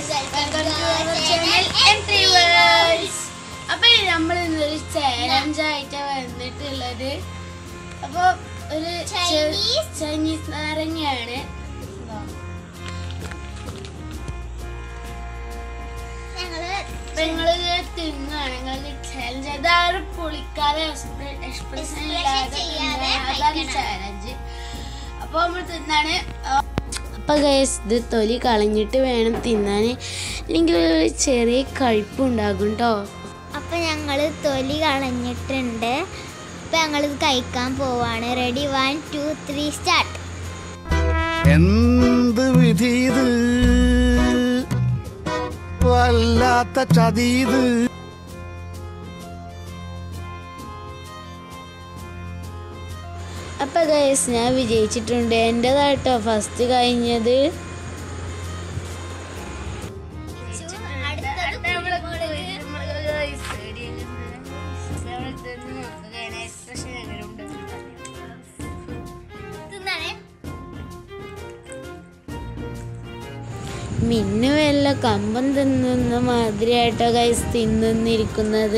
അപ്പൊ നമ്മൾ ഇന്നൊരു ചാലഞ്ച് ആയിട്ട് വന്നിട്ടുള്ളത് അപ്പൊ ഒരു ചെ- Chinese? ചൈനീസ് നാരങ്ങയാണ് ഇതാ. ഞങ്ങള് അപ്പൊ നിങ്ങളിത് തിന്നാണ് നിങ്ങൾക്ക് ചാലഞ്ച് അതാണ് പുളിക്കാതെ എക്സ്പ്രഷൻ Expression ഇല്ലാതെ ചെയ്യാതെ തിന്നാണ്. അതാണ് കഴിക്കണം. ചാലഞ്ച് അപ്പൊ നമ്മൾ തിന്നാണ് അപ്പൊ ഗൈസ് ഇത് തൊലി കളഞ്ഞിട്ട് വേണം തിന്നാൻ അല്ലെങ്കിൽ ഒരു ചെറിയ കഴുപ്പുണ്ടാകും കേട്ടോ അപ്പൊ ഞങ്ങള് തൊലി കളഞ്ഞിട്ടുണ്ട് അപ്പൊ ഞങ്ങളിത് കഴിക്കാൻ പോവാണ് ready one two three start എന്ത് വിധീത് വല്ലാത്ത ചതീത് അപ്പൊ ഗൈസ് ഞാൻ വിജയിച്ചിട്ടുണ്ട് എൻ്റെതായിട്ടോ ഫസ്റ്റ് കഴിഞ്ഞത് മിന്നു വല്ല കമ്പം തിന്നുന്ന മാതിരിയായിട്ടോ ഗൈസ് തിന്നുന്നിരിക്കുന്നത്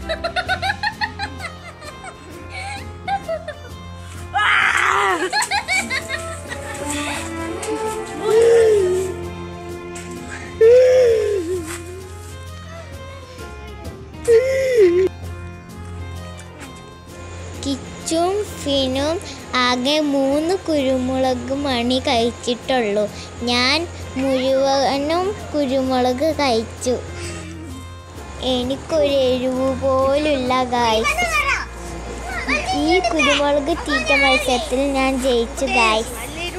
കിച്ചും ഫിനും ആകെ മൂന്ന് കുരുമുളക് മണി കഴിച്ചിട്ടുള്ളൂ ഞാൻ മുഴുവനും കുരുമുളക് കഴിച്ചു എനിക്കൊരു എരിവ് പോലുള്ള ഗായ്സ് ഈ കുരുമുളക് തീറ്റ മത്സരത്തിൽ ഞാൻ ജയിച്ചു ഗായ്സ്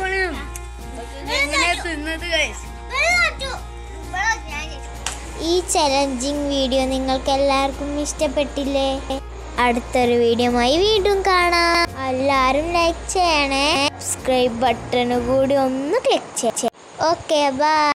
ഈ ചലഞ്ചിങ് വീഡിയോ നിങ്ങൾക്ക് എല്ലാവർക്കും ഇഷ്ടപ്പെട്ടില്ലേ അടുത്തൊരു വീഡിയോയുമായി വീണ്ടും കാണാം എല്ലാവരും ലൈക്ക് ചെയ്യണേ സബ്സ്ക്രൈബ് ബട്ടൺ കൂടി ഒന്ന് ക്ലിക്ക് ചെയ്യേ ഓക്കെ ബൈ